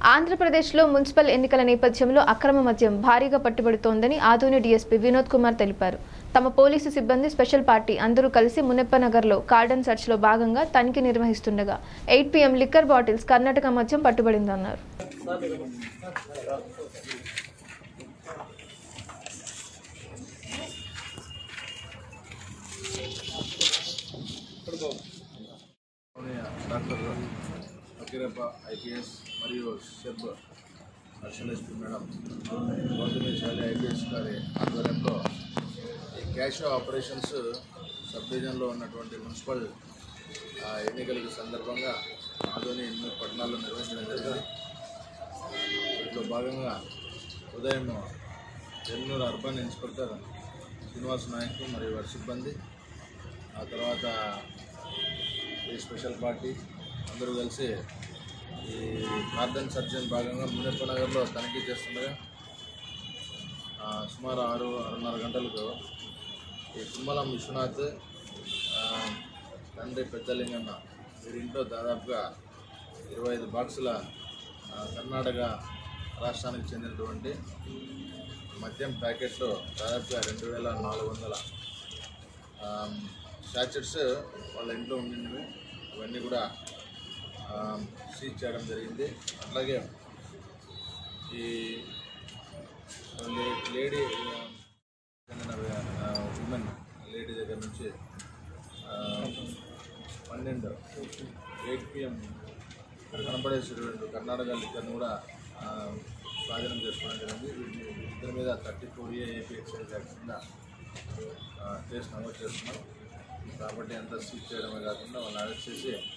ఆంధ్రప్రదేశ్లో మున్సిపల్ ఎన్నికల నేపథ్యంలో అక్రమ మద్యం భారీగా పట్టుబడుతోందని ఆదోని డీఎస్పీ వినోద్ కుమార్ తెలిపారు తమ పోలీసు సిబ్బంది స్పెషల్ పార్టీ అందరూ కలిసి మునప్పనగర్లో కార్డన్ సర్చ్లో భాగంగా తనిఖీ నిర్వహిస్తుండగా eight PM liquor bottles Karnataka మద్యం పట్టుబడిందన్నారు డాక్టర్ ఫకీరప్ప ఐపీఎస్ మరియు షెబ్ నర్సలెస్పీ మేడం గౌతమేశాలి ఐపీఎస్ గారి ఆధ్వర్యంలో ఈ క్యాష్ ఆపరేషన్స్ సబ్ డివిజన్లో ఉన్నటువంటి మున్సిపల్ ఆ, ఎన్నికల సందర్భంగా ఆదోని ఎనిమిది పట్టణాల్లో నిర్వహించడం జరిగింది వీటిలో భాగంగా ఉదయం ఎన్నూరు అర్బన్ ఇన్స్పెక్టర్ శ్రీనివాస్ నాయక్ మరియు వారి సిబ్బంది ఆ తర్వాత ఈ స్పెషల్ పార్టీ అందరూ కలిసి ఈ గార్డెన్ సర్జన్ భాగంగా మునిప్ప నగర్లో తనిఖీ చేస్తుండగా ఆ, సుమారు ఆరు ఆరున్నర గంటలకు ఈ తుమ్మలం విశ్వనాథ్ ఆ, తండ్రి పెద్దలింగన్న వీరింట్లో దాదాపుగా ఇరవై ఐదు బాక్సుల ఆ, కర్ణాటక రాష్ట్రానికి చెందినటువంటి మద్యం ప్యాకెట్లు దాదాపుగా రెండు వేల నాలుగు వందల షాచెట్స్ వాళ్ళ ఇంట్లో ఉండినవి ఇవన్నీ కూడా సీజ్ చేయడం జరిగింది అట్లాగే ఈ లే- లేడీ ఆ, చెందిన ఉమెన్ లేడీ దగ్గర నుంచి ఆ, పన్నెండు ఎయిట్ పిఎం ఇక్కడ కనపడేసేటువంటి కర్ణాటక లిక్కర్ని కూడా ఆ, స్వాధీనం చేసుకోవడం జరిగింది వీటిని ఇద్దరి మీద thirty four A AP excise act కింద ఆ, కేసు నమోదు చేస్తున్నాం కాబట్టి అంతా సీజ్ చేయడమే కాకుండా వాళ్ళని అరెస్ట్ చేసి